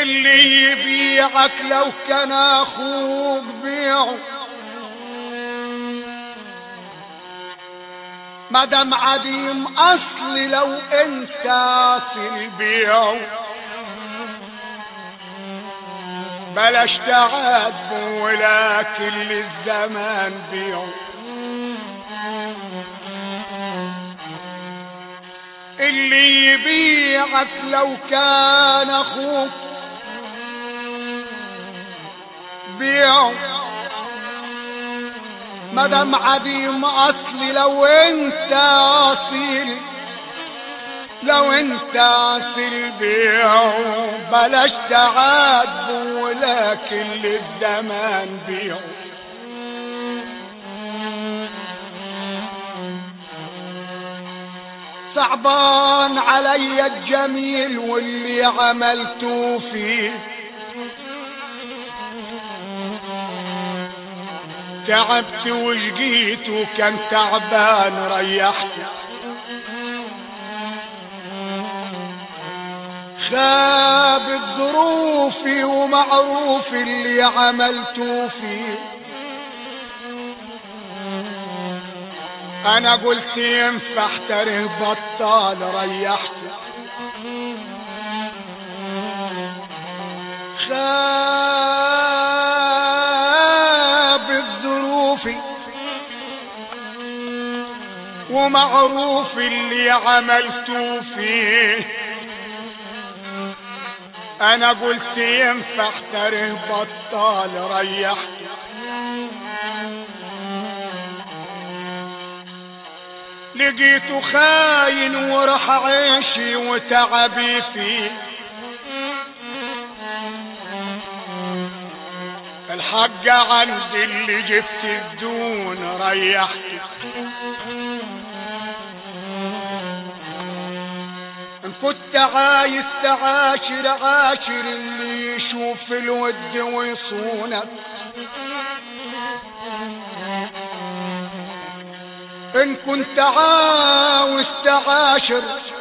اللي يبيعك لو كان اخوك بيعه مدام عديم اصلي لو انت اصل بيعه بلاش تعاتبه ولكن للزمان بيعه اللي يبيعك لو كان اخوك بيعه مدام عديم اصلي لو انت اصيل لو انت اصيل بيعه بلاش تعاتبه ولكن للزمان بيعه صعبان علي الجميل واللي عملته فيه تعبت وشقيت وكان تعبان ريحت خابت ظروفي ومعروف اللي عملته فيه انا قلت ينفع احتره بطال ريحته خابت ظروفي ومعروف اللي عملته فيه انا قلت ينفع احتره بطال ريحته لقيته خاين وراح عيشي وتعبي فيه الحق عندي اللي جبت الدون ريحته ان كنت عايز تعاشر عاشر اللي يشوف الود ويصونك ان كنت عاوز تعاشر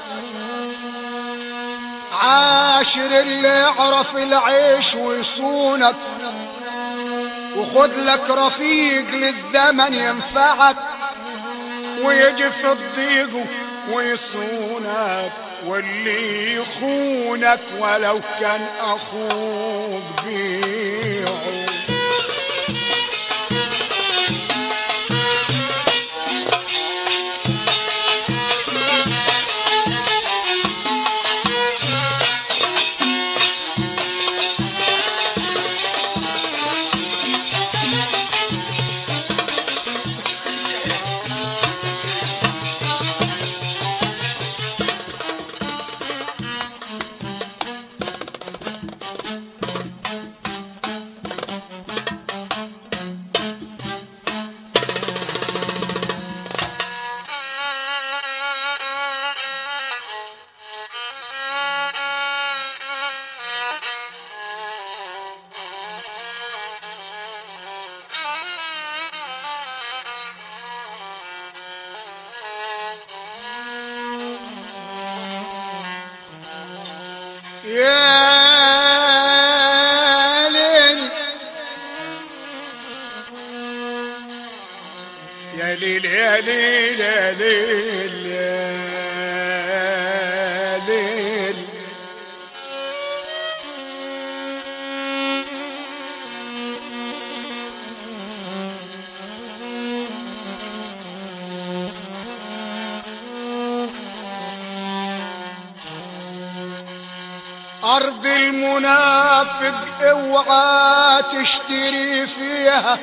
عاشر اللي يعرف العيش ويصونك وخد لك رفيق للزمن ينفعك ويجي في الضيق ويصونك واللي يخونك ولو كان اخوك بيعه يا ليل يا ليل يا ليل يا ليل يا ليل أرض المنافق اوعى تشتري فيها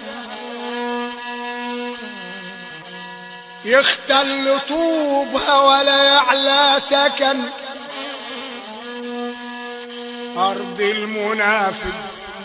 يختل طوبها ولا يعلى سكن أرض المنافق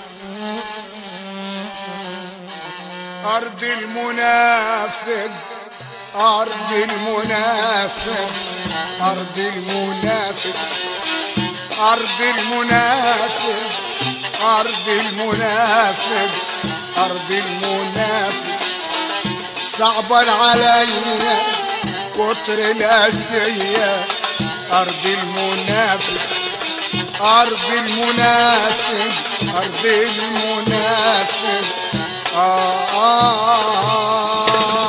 أرض المنافق أرض المنافق أرض المنافق أرض المنافق أرض المنافق أرض المنافق صعبا عليا كتر الأسية أرض المنافق أرض المناسب أرض المناسب آه آه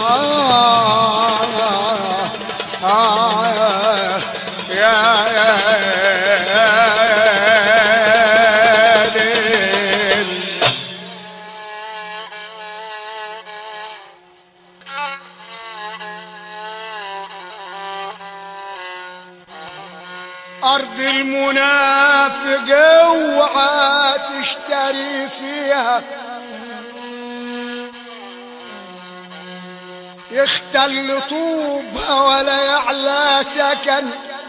آه آه يا يا ليل أرض المنافق اوعى تشتري فيها يختل طوبها ولا يعلى سكن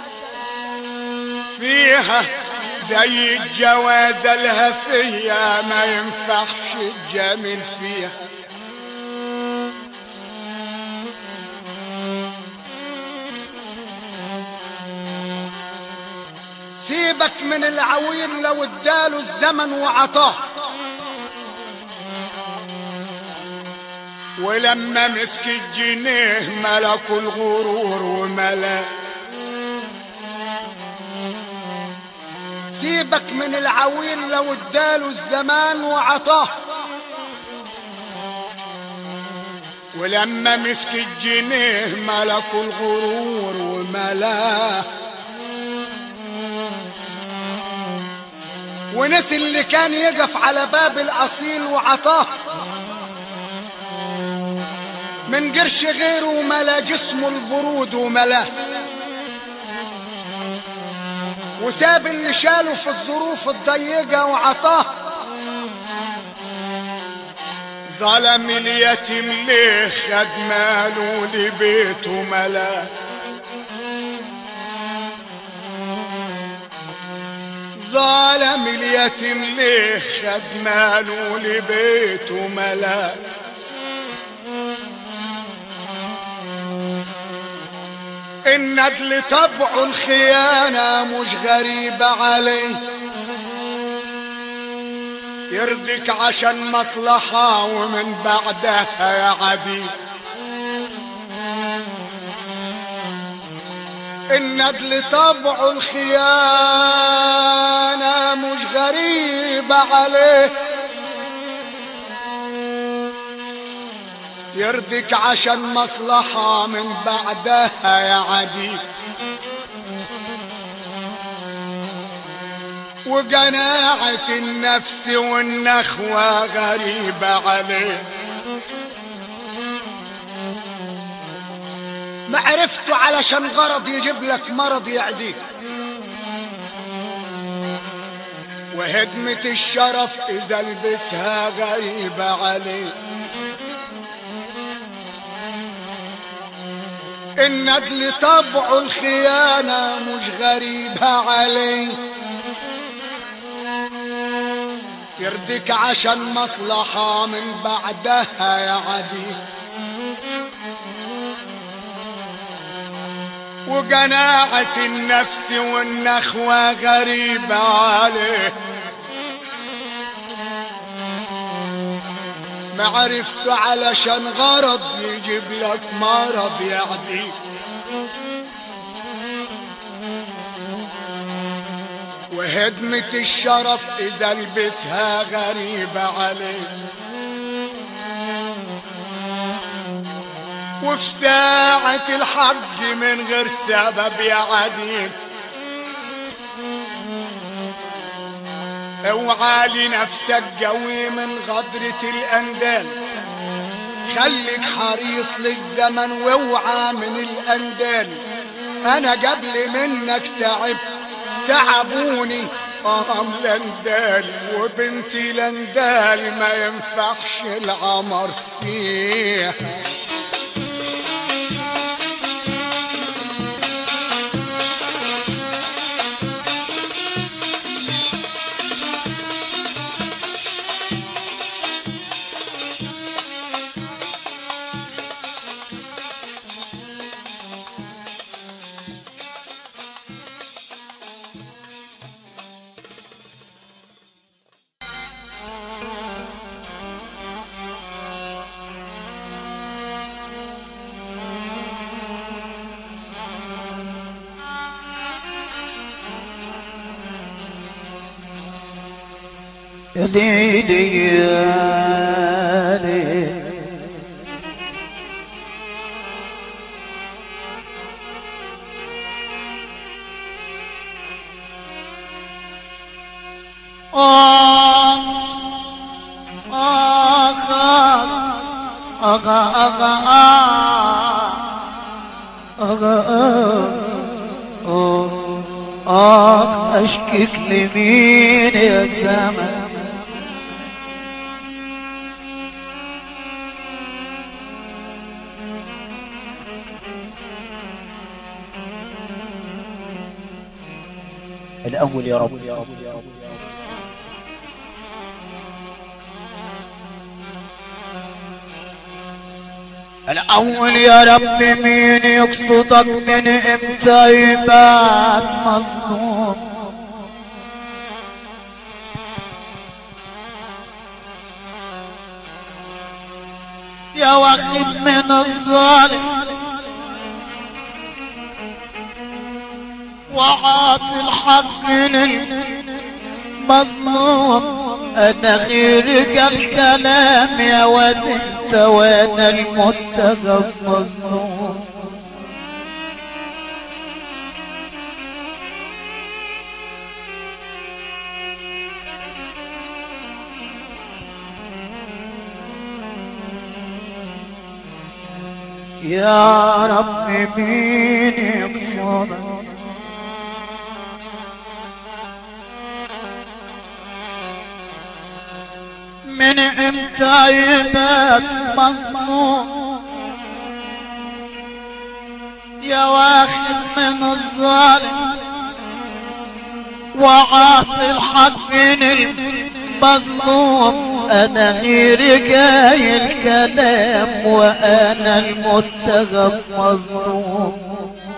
فيها زي الجواز الهفية ما ينفعش الجميل فيها سيبك من العويل لو اداله الزمن وعطاه ولما مسك الجنيه ملك الغرور وملا سيبك من العويل لو اداله الزمان وعطاه ولما مسك الجنيه ملك الغرور وملاه ونسي اللي كان يقف على باب الأصيل وعطاه من قرش غيره ملا جسمه البرود وملاه وساب اللي شاله في الظروف الضيقة وعطاه ظلم اليتيم ليه خد ماله لبيته ملاه ظالم اليتيم ليه خد ماله لبيته ملا الندل طبع الخيانة مش غريبة عليه يرضيك عشان مصلحة ومن بعدها يا عدي الندل طبع الخيانة مش غريبة عليه يرضيك عشان مصلحة من بعدها يا عدي وقناعة النفس والنخوة غريبة عليه معرفته علشان غرض يجيب لك مرض يعديك وهدمة الشرف إذا لبسها غريبة عليه الندل طبع الخيانة مش غريبة عليه يرضيك عشان مصلحة من بعدها يا عديد وقناعة النفس والنخوة غريبة عليه معرفته علشان غرض يجيب لك مرض يعديك وهدمة الشرف إذا لبسها غريبة عليه وفي ساعة الحق من غير سبب يا عديد اوعى لنفسك قوي من غدرة الأندال خليك حريص للزمن واوعى من الأندال أنا قبل منك تعب تعبوني أهم لندال وبنتي لندال ما ينفعش العمر فيها يا ليلي يا ليلي آه آه آه آه آه آه آه أشكك لمين يا زمان الأول يا رب يا رب يا رب الأول يا رب مين يقصدك من امتى يبات مظلوم يا واخد من الظالم وعاطي الحق للمظلوم انا خيرك الكلام يا ود انت وانا المتقى مظلوم يا رب مين يقصدك من امتى يبات مظلوم يا واخد من الظالم وعاطي الحق المظلوم انا غير جاي الكلام وانا المتغب مظلوم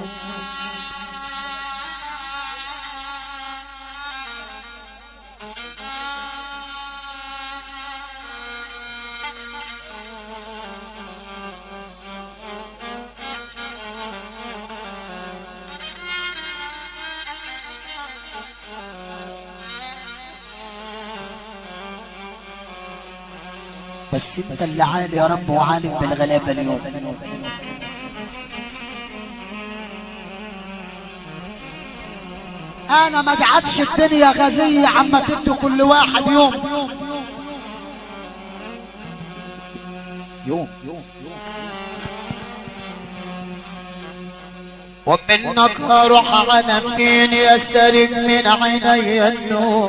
بس انت اللي عالي يا رب وعالم بالغلابه اليوم انا ما جعلتش الدنيا غزية عما تدوا كل واحد يوم يوم يوم ومنك اروح على مين يسرق من عيني النوم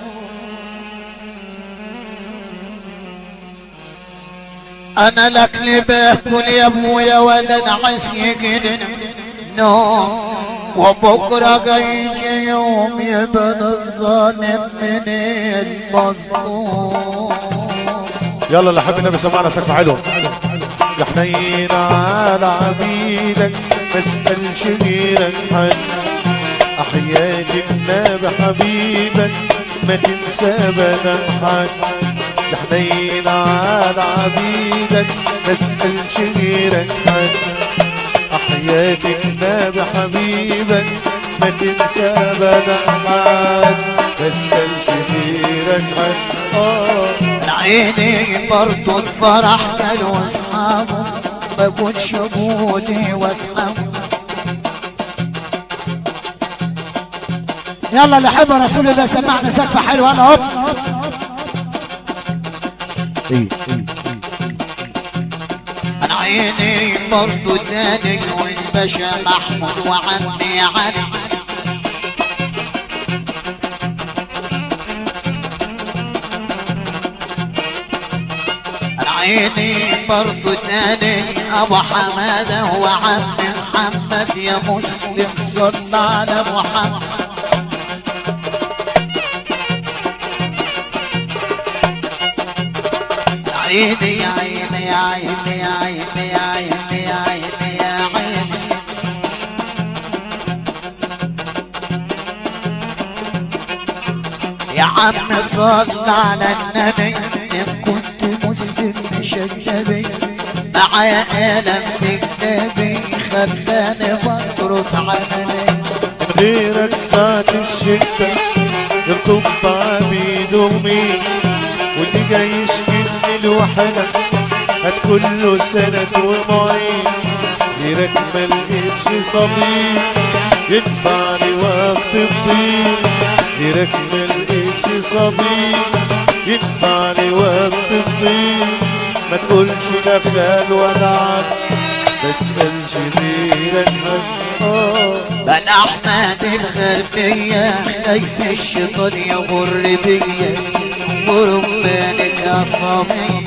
انا لك اللي باكل يا ابويا ولا نعس يجينا نوم وبكره جاي يوم يبان الظالم من المظلوم يلا اللي حب النبي سمعنا سقف حلو يا حنين على عبيدك ما اسالش غيرك حد احياء النبي حبيبك ما تنسى ابدا حد يا حنين على عبيدك ما اسالش غيرك حد احياء النبي حبيبك ما تنسى ابدا حد ما اسالش غيرك حد اه عيني برضو الفرح مال واصحابه ما كنتش ابوي واصحابه يلا اللي حب رسول الله سمعنا سقفة حلوة انا هوب انا عيني برضو تاني والباشا محمود وعمي علي انا عيني برضو تاني ابو حماده وعمي محمد يا مسلم صلى على محمد عيني يا عيني يا عيني يا عيني يا عيني يا عيني يا عيني يا عم صل على النبي ان كنت مسلم مش النبي معايا ألم في كتابي خلاني بطرد عملي غيرك ساعة الشدة يركب عبيد هدومي واللي جاي يشكيني الوحدة هات كله سند ومعين غيرك ما لقيتش صديق ينفعني وقت الضيق غيرك ما لقيتش صديق ينفعني وقت الضيق ما تقولش لا خال ولا عم بسألش غيرك عن آه بن احمد الغربية خايف الشيطان يغر بيا ورمانك يا صبي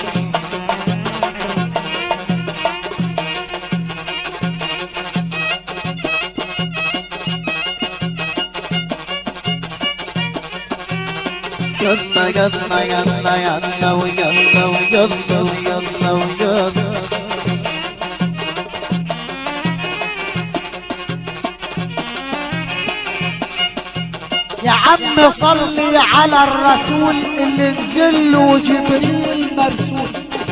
يلا يلا يلا يلا ويلا ويلا ويلا ويلا يا عم صلي على الرسول اللي نزل له جبريل مرسول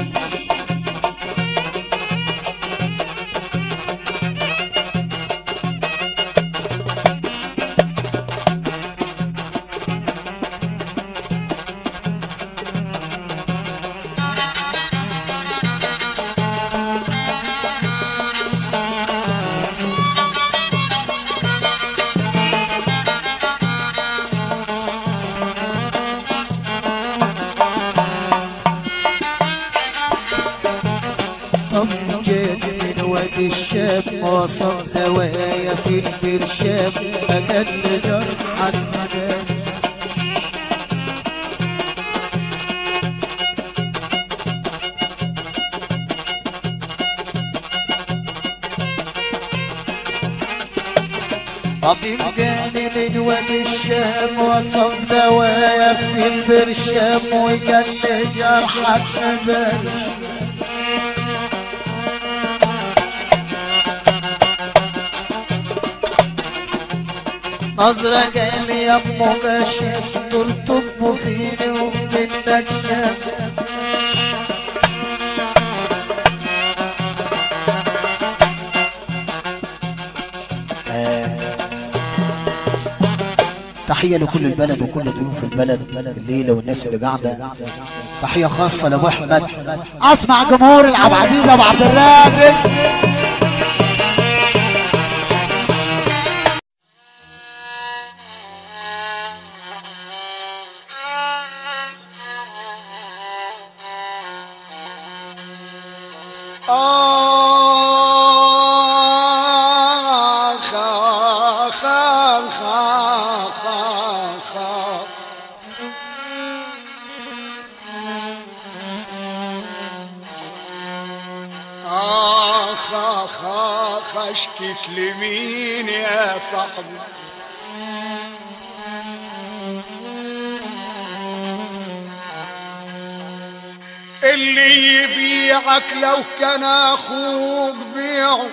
طمن جاد من وادي الشام وصف زوايا في البرشام أجل جرح المدام طبيب جاني من وادي الشام وصف زوايا في البرشام وجل جرحك مبرش نظرة جالي يا ام غشيم دول تكبوا فيني ومنك شاف تحية لكل البلد وكل ضيوف البلد الليلة والناس اللي قاعدة تحية خاصة لأبو أحمد اسمع جمهور العب عزيز ابو عبد الرازق آخ آخ آخ آخ آخ آخ آخ آخ آخ أشكيك لمين يا صاحبي اللي يبيعك لو كان أخوك بيعه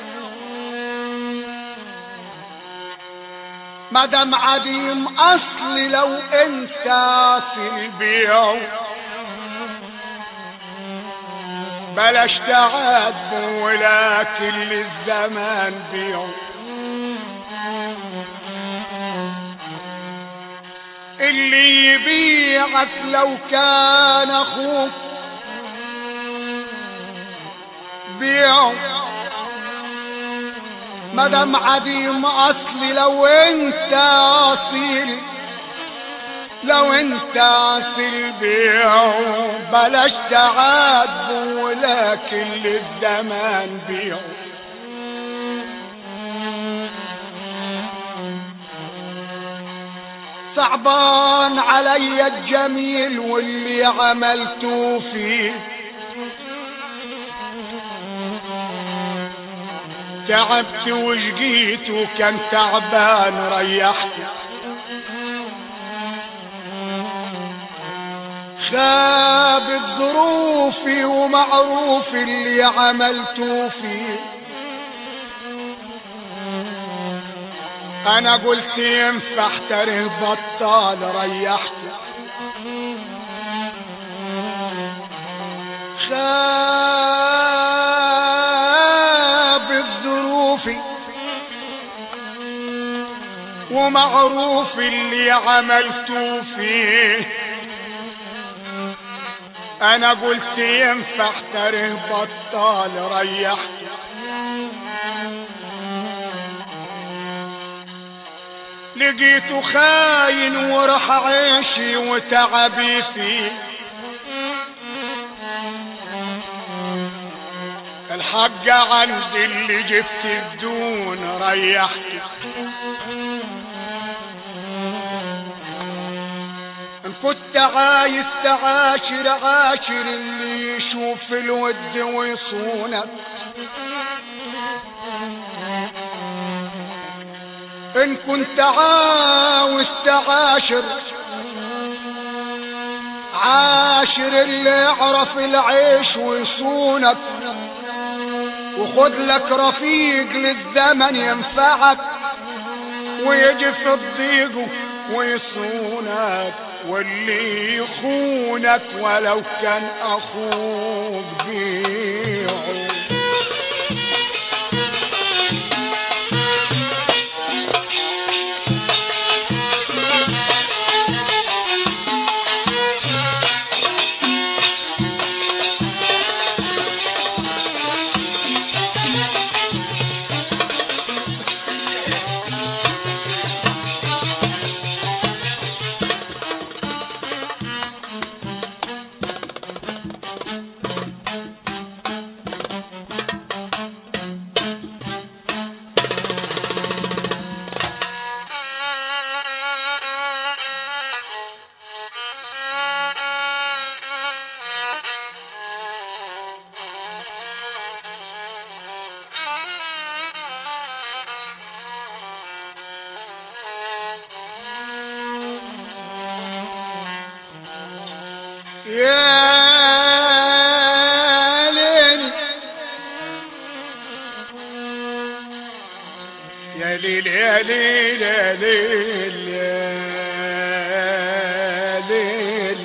مدام عديم أصل لو أنت أصل بيعه بلاش تعاتبه ولكن للزمان بيعه اللي يبيعك لو كان اخوك بيعه مدام عديم اصلي لو انت اصيل لو انت اصيل بيعه بلاش تعاتبه ولكن للزمان بيعه صعبان علي الجميل واللي عملته فيه تعبت وشقيت وكان تعبان ريحت خابت ظروفي ومعروف اللي عملته فيه انا قلت ينفع تره بطال ريحته خابت ظروفي ومعروف اللي عملته فيه انا قلت ينفع تره بطال ريح لقيته خاين وراح عيشي وتعبي فيه الحق عندي اللي جبت بدون ريحت ان كنت عايز تعاشر عاشر اللي يشوف الود ويصونك ان كنت عاوز تعاشر عاشر اللي يعرف العيش ويصونك وخد لك رفيق للزمن ينفعك ويجي في الضيق ويصونك واللي يخونك ولو كان اخوك بيعه يا ليل يا ليل يا ليل يا ليل يا ليل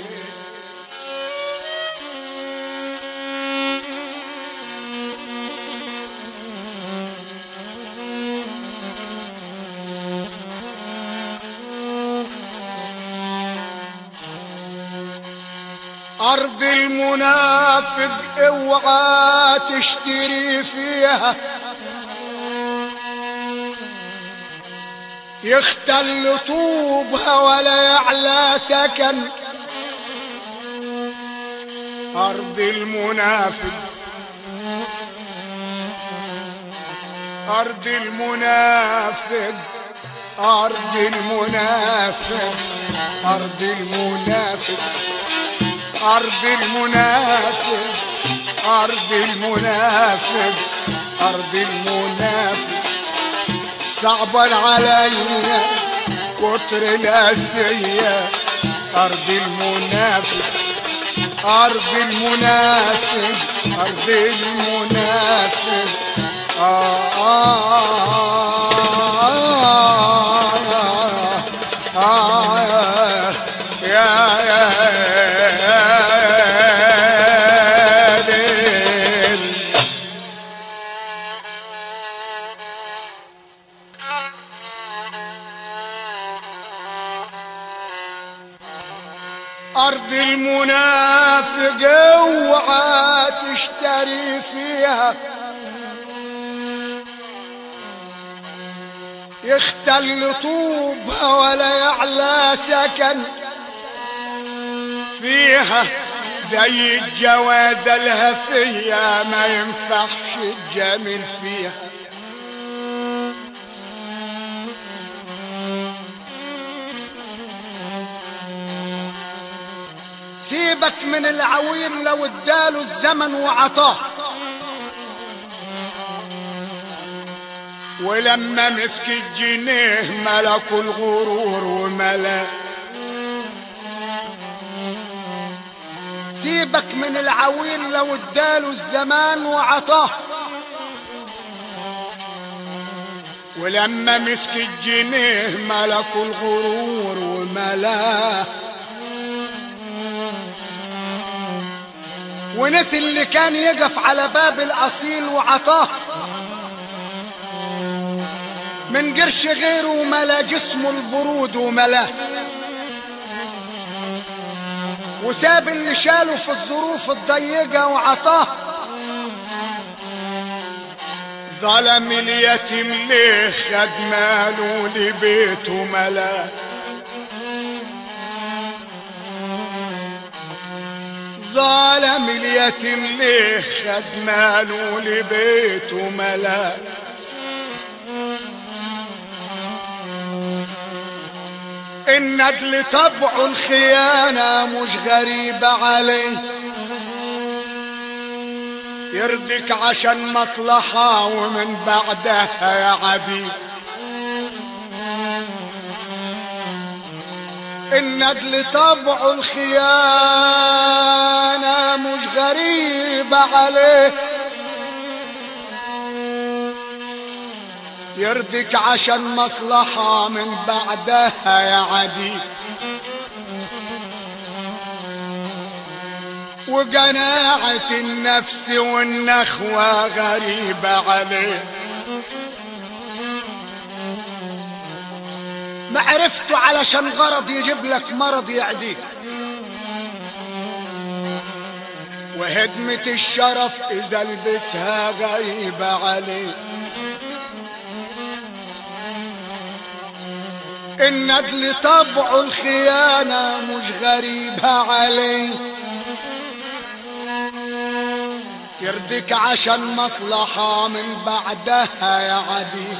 أرض المنافق اوعى تشتري فيها يختل طوبها ولا يعلى سكن أرض المنافق أرض المنافق أرض المنافق أرض المنافق أرض المنافق أرض المنافق أرض المنافق صعبا عليا كتر الأسية أرض المنافق أرض المنافق أرض المنافق آه آه آه آه يا يا ليل أرض المنافق اوعى تشتري فيها يختل طوبها ولا يعلى سكن فيها زي الجواز الهفية ما ينفعش الجميل فيها سيبك من العويل لو اداله الزمن وعطاه ولما مسك الجنيه ملكوا الغرور وملا سيبك من العويل لو اداله الزمان وعطاه ولما مسك الجنيه ملكوا الغرور وملاه ونسي اللي كان يقف على باب الأصيل وعطاه من قرش غيره ملا جسمه البرود وملاه وساب اللي شاله في الظروف الضيقة وعطاه ظلم اليتيم ليه خد ماله لبيته ملاه ظالم اليتيم ليه خد ماله لبيته ملا الندل طبعه الخيانة مش غريبة عليه يرضيك عشان مصلحة ومن بعدها يا عدي الندل طبعه الخيانة مش غريبة عليه يرضيك عشان مصلحة من بعدها يا عدي وقناعة النفس والنخوة غريبة عليه معرفته علشان غرض يجيب لك مرض يعديك وهدمة الشرف إذا لبسها غريبة عليه الندل طبعه الخيانة مش غريبة عليه يرضيك عشان مصلحة من بعدها يا عدي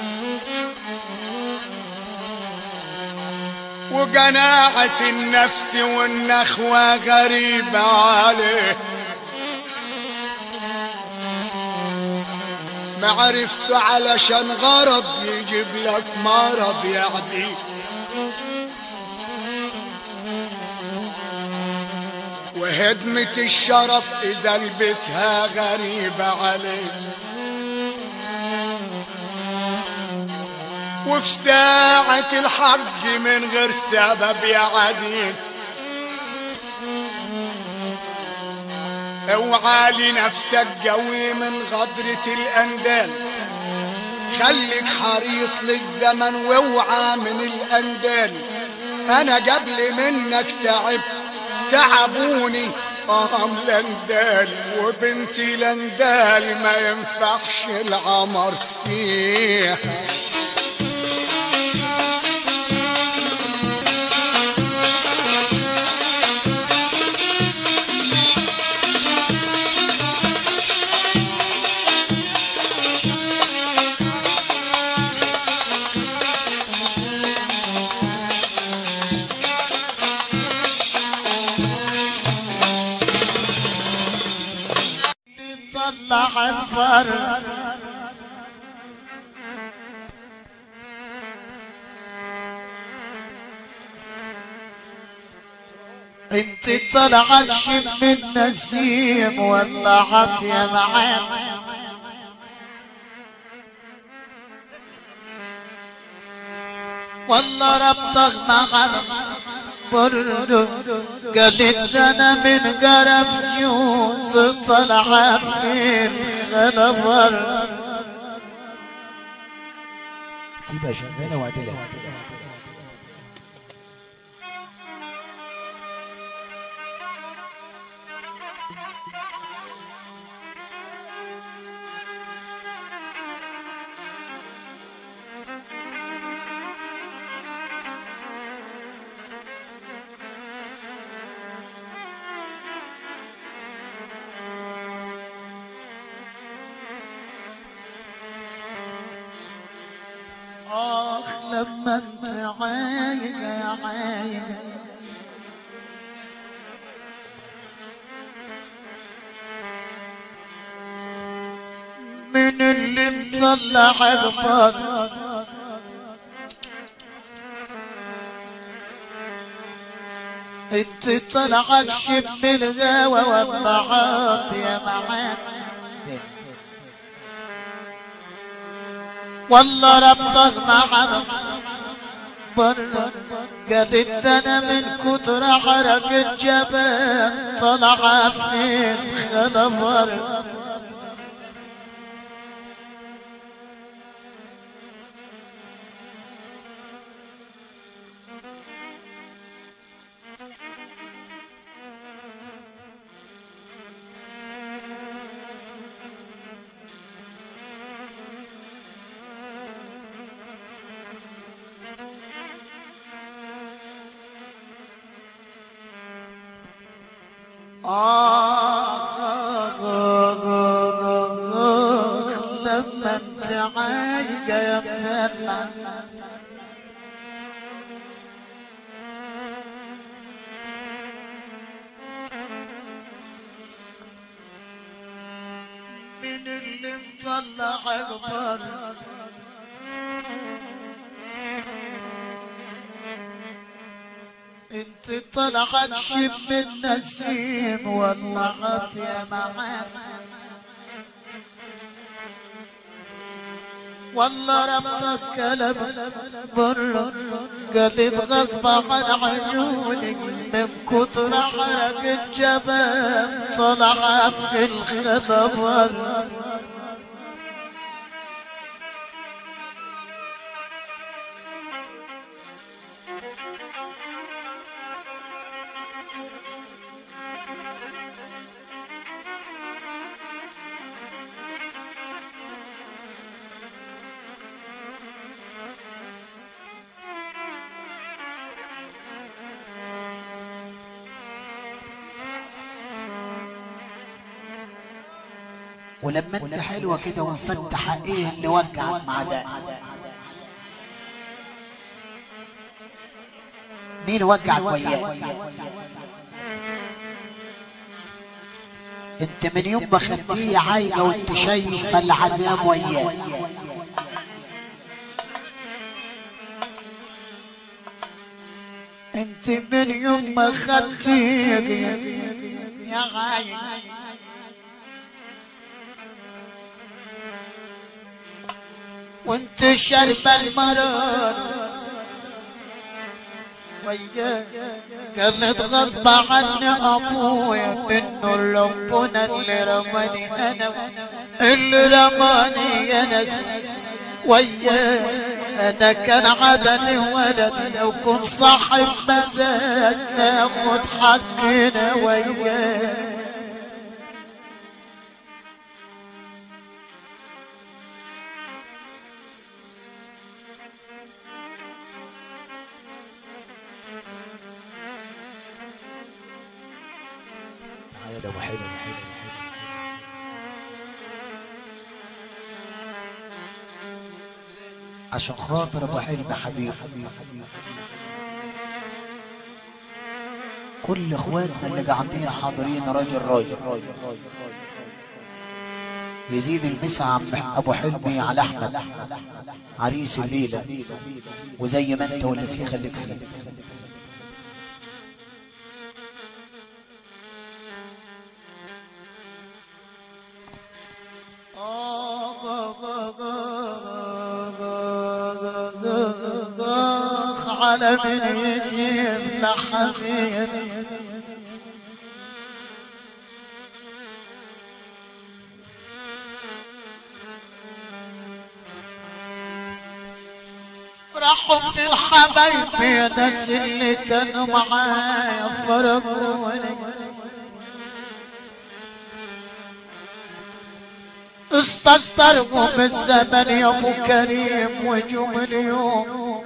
وقناعة النفس والنخوة غريبة عليه معرفته علشان غرض يجيب لك مرض يعدي وهدمة الشرف إذا لبسها غريبة عليه وفي ساعة الحق من غير سبب يا عديد اوعى لنفسك قوي من غدرة الأندال خليك حريص للزمن واوعى من الأندال أنا قبل منك تعب تعبوني أهم لندال وبنتي لندال ما ينفعش العمر فيها طلع البر انت طلع الشم النسيم والله يا معين والله ربطك مع برد قلت انا من قرف جوز طلع فين غنبر سيبها شغالة وعدلها اخ لما انت عايق يا عايق من اللي مطلع اخبار انت طلع الشم الغاوى والضعاف يا معاك والله ربطك معنا برا قالت انا من كتر حرق الجبال طلع فين خنبر آخ لما انت عايقة يا مهلا من اللي مطلع اكبر انت طلعت شم النسيم والله يا معاك والله ربك كلب بر قلت غصب عن عيوني من كتر حرق الجبل طلع في الخبر ولما انت حلوة كده ومفتح ايه اللي وجعك مع ده مين وجعك وياه انت من يوم ما خدتيه عايقة وانت شايف العذاب وياه انت من يوم ما خدتيه يا عايقة وانت شرب المرار وياك كانت غصب عني ابويا منه ربنا اللي رماني انا اللي رماني انا وياك انا كان عدني ولد لو كنت صاحب مزاج ناخد حقنا وياك تعالى ابو حلو حلو عشان خاطر ابو حلم حبيب كل اخواتنا اللي قاعدين حاضرين راجل راجل يزيد المسا عم ابو حلمي على احمد عريس الليله وزي ما انت واللي فيه خليك فيه على من يجيب لحبيب راحوا من الحبايب يا ناس اللي كانوا معايا فرقوني استكثروا بالزمن يا ابو كريم وجوم اليوم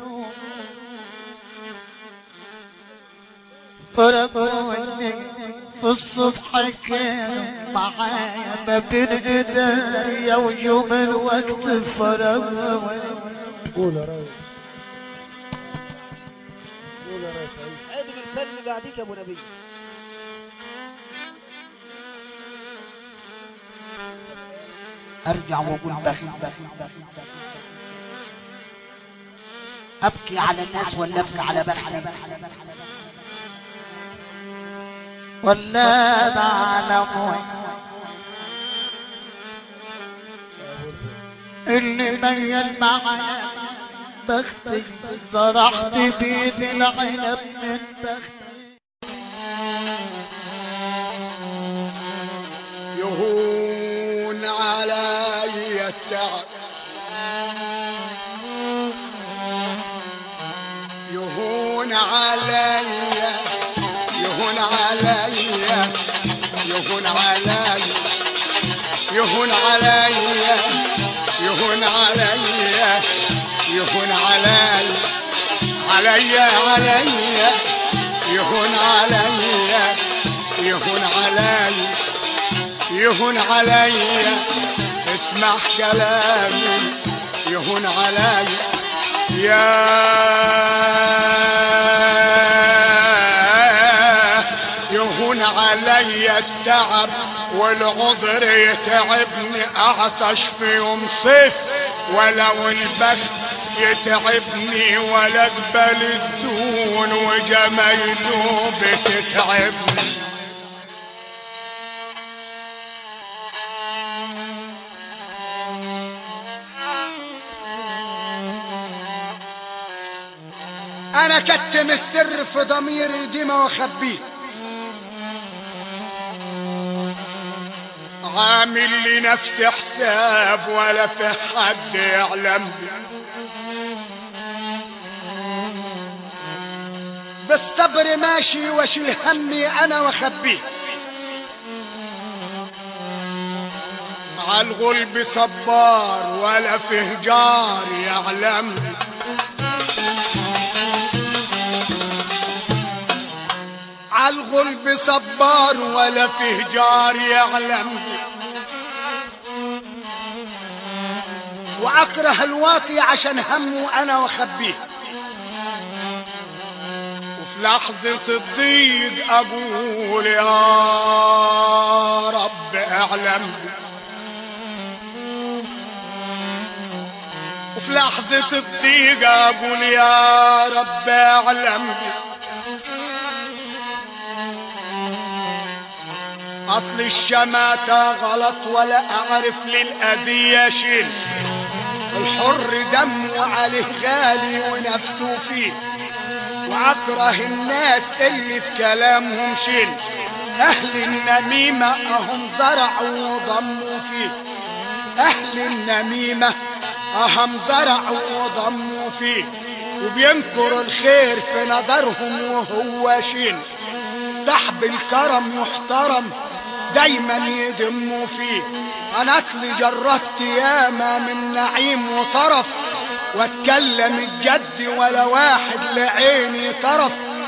فرقوني في الصبح كانوا معايا ما بين ايديا وجوم الوقت فرقوني قول يا ريس قول يا ريس عيش عيد بالفن بعديك يا ابو نبي ارجع واقول بخيل بخيل بخيل ابكي على الناس ولا ابكي على بختي ولا ده على ابوي اللي ميل معايا بختي زرعت بيدي العنب من بختي يهون علي التعب يهون علي يهون علي يهون علي يهون علي يهون علي يهون علي علي علي يهون علي يهون علي يهون علي اسمع كلامي يهون علي يا يهون علي التعب والعذر يتعبني اعطش في يوم صيف ولو البخت يتعبني ولا اقبل الدون وجمايله بتتعبني انا كتم السر في ضميري ديما واخبيه عامل لنفسي حساب ولا في حد يعلم بي بالصبر ماشي واشيل همي انا واخبيه عالغلب صبار ولا في جار يعلم بي عالغلب صبار ولا في جار يعلم بي واكره الواطي عشان همه انا واخبيه وفي لحظة الضيق أقول يا رب اعلم بي وفي لحظة الضيق أقول يا رب اعلم بي أصل الشماتة غلط ولا أعرف للأذية شيل الحر دمه عليه غالي ونفسه فيه وأكره الناس اللي في كلامهم شيل أهل النميمة أهم زرعوا وضموا فيه أهل النميمة أهم زرعوا وضموا فيه وبينكروا الخير في نظرهم وهو شيل سحب الكرم يحترم دايما يدموا فيه انا اصلي جربت ياما من نعيم وطرف واتكلم الجد ولا واحد لعيني طرف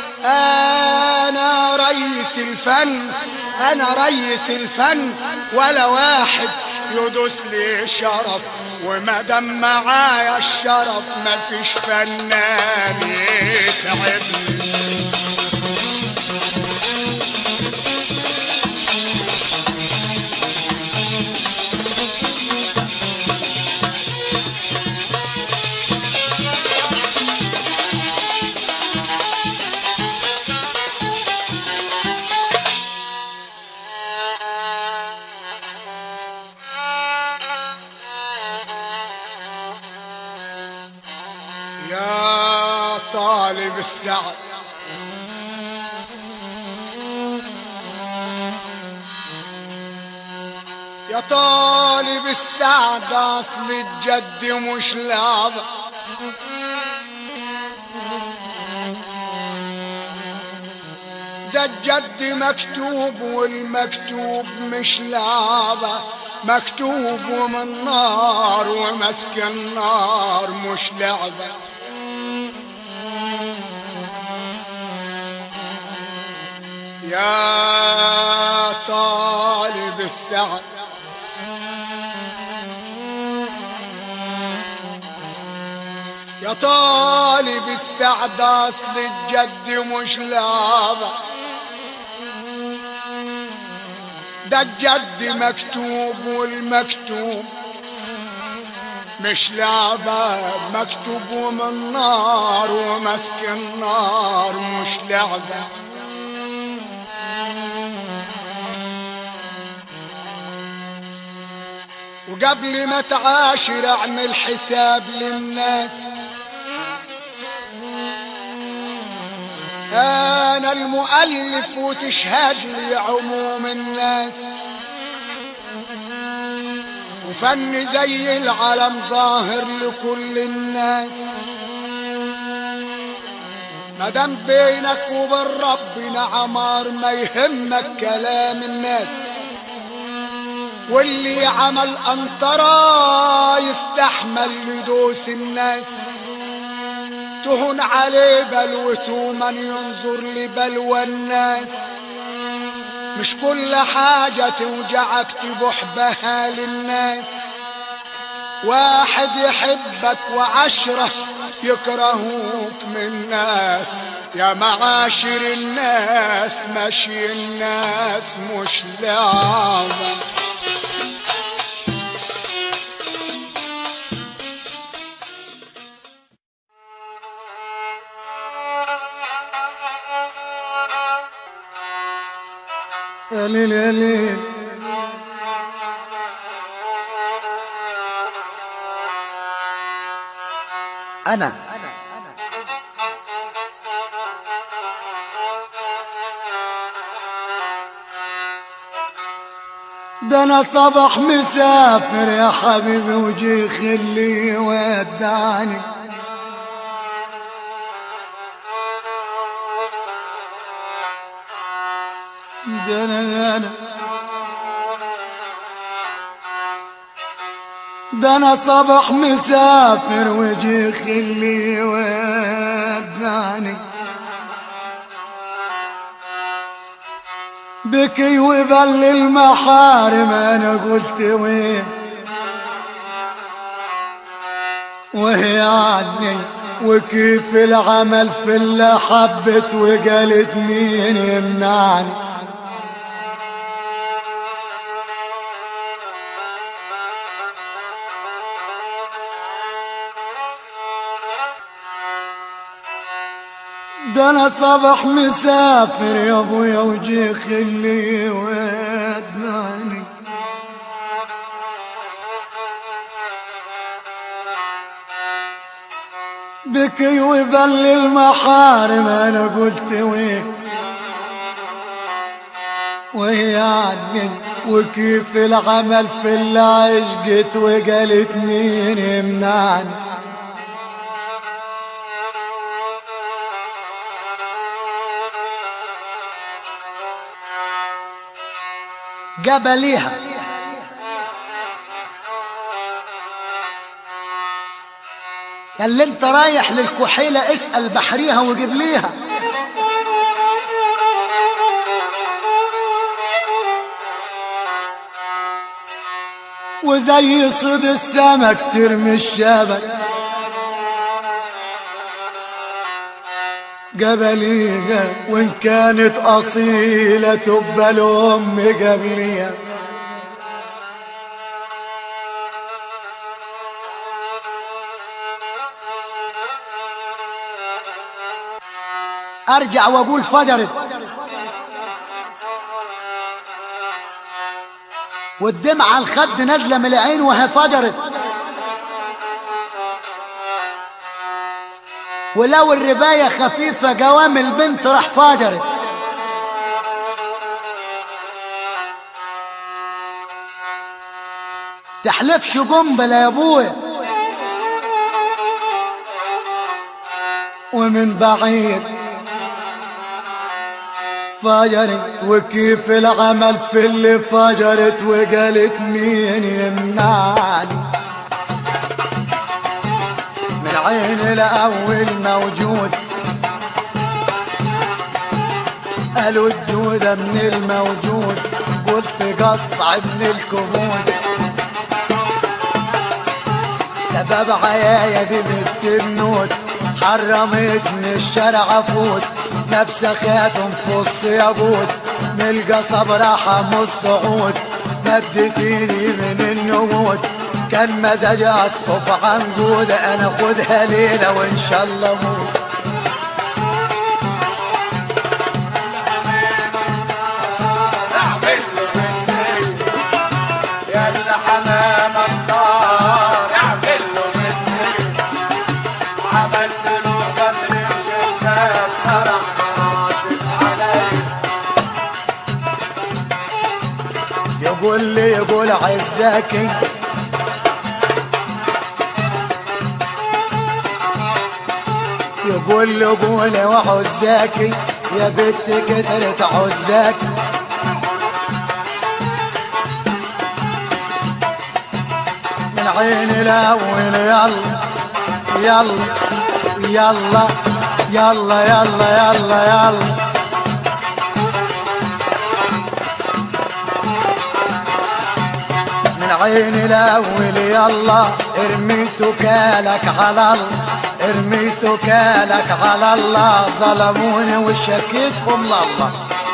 انا ريس الفن انا ريس الفن ولا واحد يدوس لي شرف وما دام معايا الشرف مفيش فنان يتعبني يا طالب السعد يا طالب السعد اصل الجد مش لعبة ده الجد مكتوب والمكتوب مش لعبة مكتوب ومن نار ومسك النار مش لعبة يا طالب السعد يا طالب السعد اصل الجد مش لعبة ده الجد مكتوب والمكتوب مش لعبة مكتوب ومن نار ومسك النار مش لعبة وقبل ما تعاشر اعمل حساب للناس انا المؤلف وتشهد لي عموم الناس وفن زي العلم ظاهر لكل الناس مادام بينك وبين ربنا عمار ما يهمك كلام الناس واللي عمل أنطرة يستحمل لدوس الناس تهون عليه بلوته من ينظر لبلوى الناس مش كل حاجة توجعك تبوح بها للناس واحد يحبك وعشرة يكرهوك من الناس يا معاشر الناس مشي الناس مش لعبة يا ليل يا ليل انا ده انا صبح مسافر يا حبيبي وجي خلي ودعني ده انا ده انا ده انا صبح مسافر وجي خلي ودعني بكي وبل المحارم انا قلت وين وهي عني وكيف العمل في اللي حبت وقالت مين يمنعني ده انا صبح مسافر يا ابويا وجي خلي ودناني بكي وبل المحارم انا قلت وين وهي عني وكيف العمل في اللي عشقت وقالت مين يمنعني جبليها يا اللي انت رايح للكحيلة اسأل بحريها وجيب ليها وزي صيد السمك ترمي الشبك قبليها وان كانت اصيلة تبقى الام قبليها ارجع واقول فجرت والدمعة على الخد نازلة من العين وهي فجرت ولو الرباية خفيفة جوام البنت راح فجرت تحلفش جنبلة يا ابويا ومن بعيد فجرت وكيف العمل في اللي فجرت وقالت مين يمنعني من عين الاول موجود قالوا الدودة من الموجود قلت قطع من الكبود سبب عيايا دي بنت النود حرمتني الشارع افوت لابسه خاتم فص ياقوت من القصب راح الصعود مدت ايدي من النمود كان مزاج اطف عنقود انا خدها ليله وان شاء الله موت يقول لي يقول عزاكي يقول لي قولي وعزاكي يا بنت كترت عزاكي من عين الاول يلا يلا يلا يلا يلا يلا يلا العين الاول يلا ارمي توكالك على الله ارمي توكالك على الله ظلموني وشكيتهم لله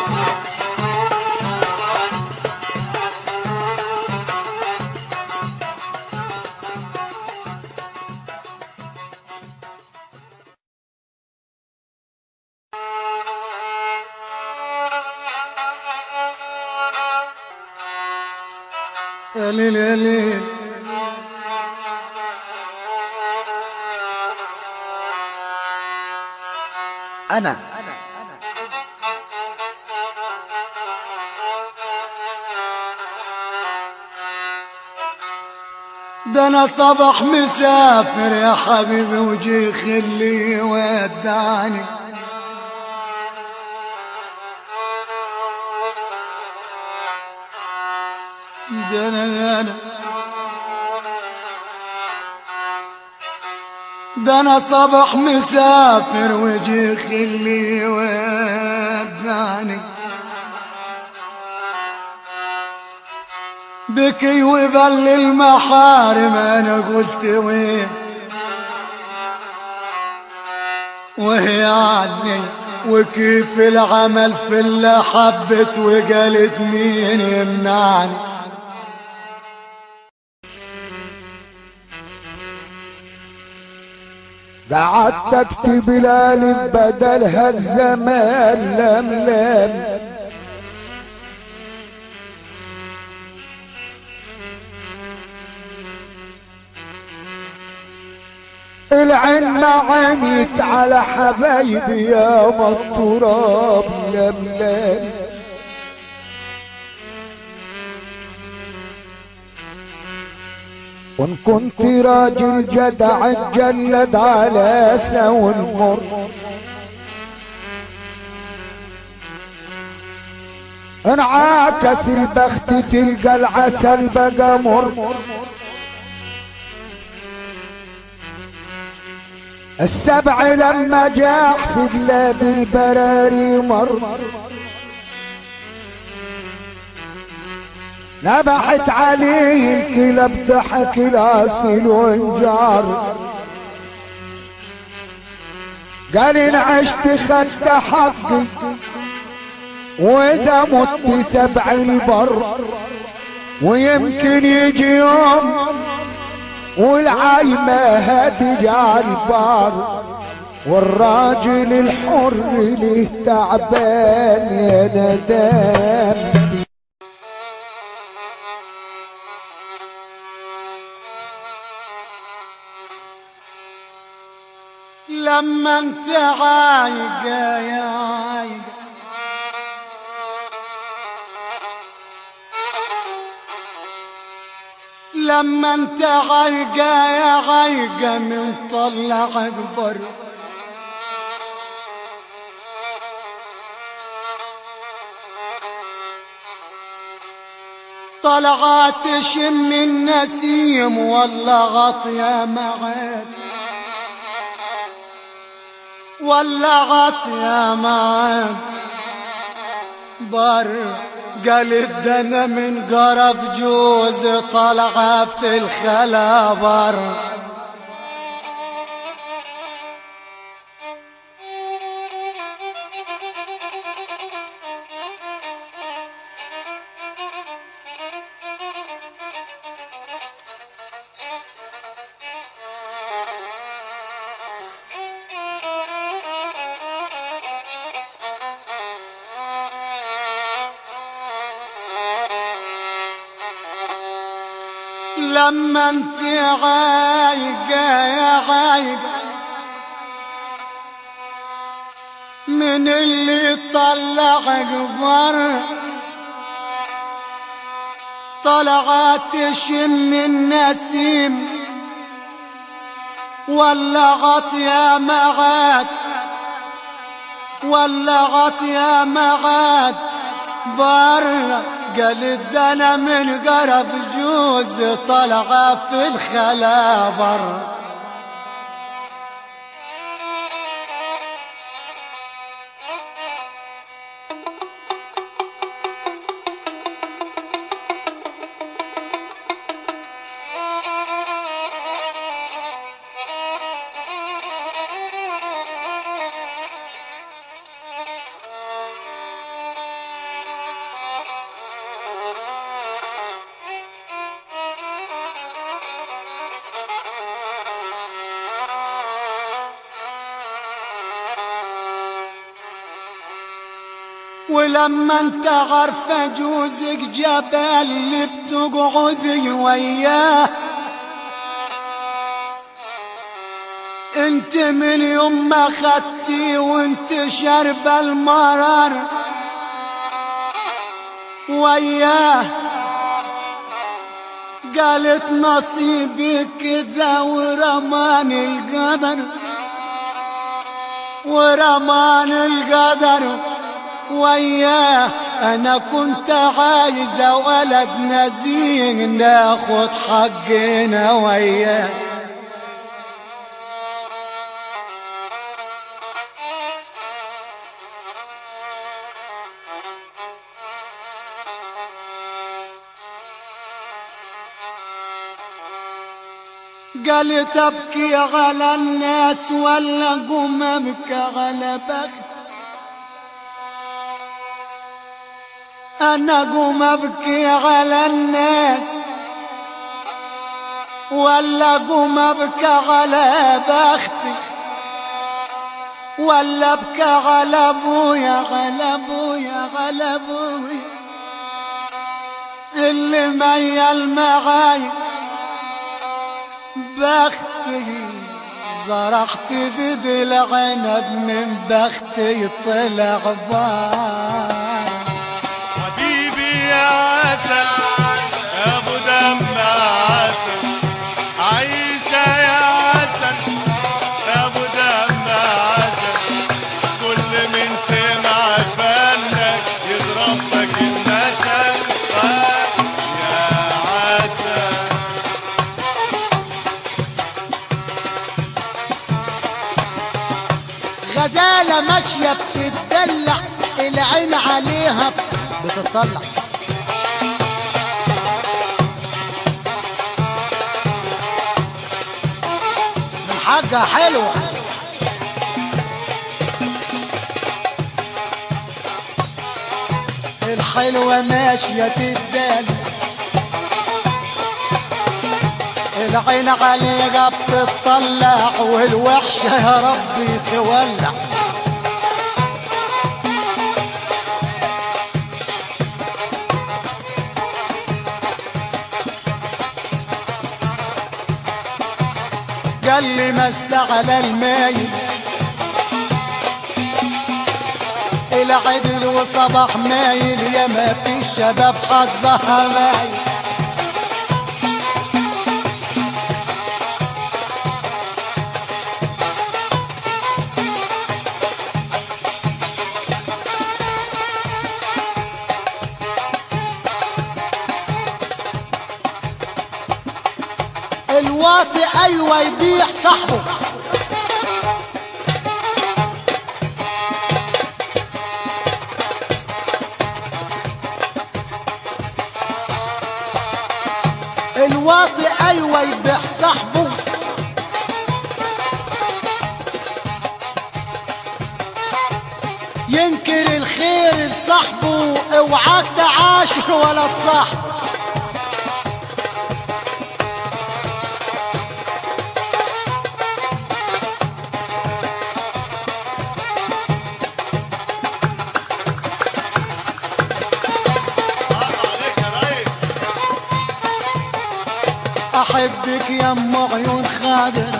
يا ليل يا ليل أنا ده أنا صبح مسافر يا حبيبي وجي خلي ودعني ده أنا ده أنا ده انا صبح مسافر وجي خلي ودعني بكي وبل المحارم انا قلت وين وهي عني وكيف العمل في اللي حبت وقالت مين يمنعني قعدت اكتب الالف بدلها الزمان لملم العين ما عميت على حبايبي يا ما التراب لملم وان كنت راجل جدع اتجلد على سو المر انعكس البخت تلقى العسل بقى مر السبع لما جاء في بلاد البراري مر نبحت عليه الكلاب ضحك العسل وانجار قال ان عشت خدت حقي واذا مت سبع البر ويمكن يجي يوم والعايمة هتجعل بار والراجل الحر له تعبان يا ندام لما انت عايق يا عايق لما انت عايق يا عايق من طلع اكبر طلعت شم النسيم والله غطية معاك ولعت يا معاك بر قالت ده انا من قرف جوز طالعه في الخلا بر لما انت عايقة يا عايقة من اللي طلع قبر طلعت شم النسيم ولغت يا معاد ولغت يا معاد بره قالت ده انا من قرب جوز طلعه في الخلا بره ولما انت عارفة جوزك جبل اللي بتقعدي وياه انت من يوم ما خدتي وانت شاربة المرار وياه قالت نصيبي كده ورمان القدر ورمان القدر وياه انا كنت عايزة ولد نزيه ناخد حقنا وياه قالت ابكي على الناس ولا قوم ابكي على بخت انا قوم ابكي على الناس ولا قوم ابكي على بختي ولا ابكي على ابويا على ابويا على ابويا اللي ميل معاي بختي زرعت بدي العنب من بختي طلع بار حبيبي يا عسل يا ابو دم عسل عيسى يا عسل يا ابو دم عسل كل من سمع فنك يضرب لك المثل يا عسل غزالة ماشية بتدلع العين عليها بتطلع من حاجة حلوة الحلوة ماشية تدلع العين عليها بتطلع والوحشة يا ربي تولع قال لي مس على المايل العدل وصباح مايل يا ما في الشباب حظها مايل الواطي ايوه يبيع صاحبه الواطي ايوه يبيع صاحبه ينكر الخير لصاحبه اوعاك تعاشر ولا تصاحبه عليك يا ريس احبك يا ام عيون خادر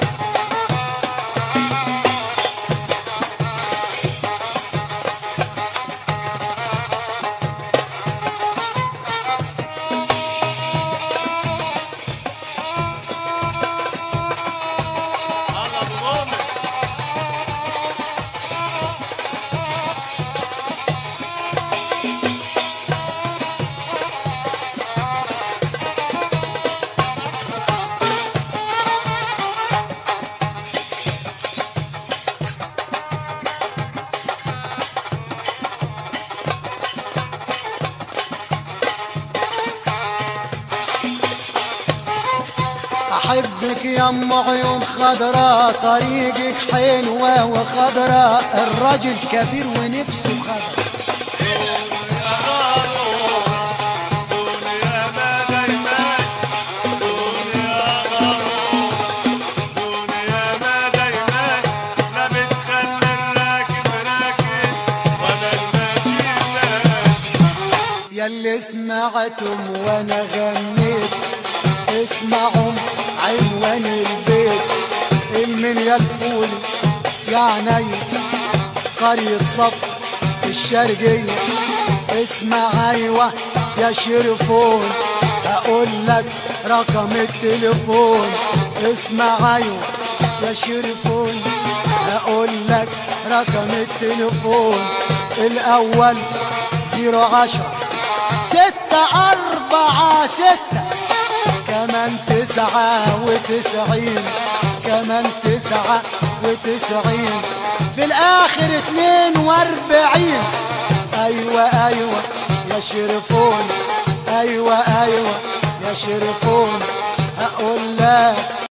الله ابو مؤمن احبك يا ام عيون خضراء طريقك حلوة وخضراء الراجل كبير ونفسه خضراء دنيا ما دايماش دنيا غرور دنيا ما دايماش لا بتخلي الراكب راكب ولا الماشي اللي سمعتم وانا غنيت اسمعوا عنوان البيت المن يكفول يعني قرية صف الشرقية اسمع ايوه يا شرفون اقول لك رقم التليفون اسمع ايوه يا شرفون اقول لك رقم التليفون الاول زيرو عشرة ستة أربعة ستة كمان تسعة وتسعين كمان تسعة وتسعين في الآخر اتنين واربعين أيوة أيوة يا شرفون أيوة أيوة يا شرفون أقول لك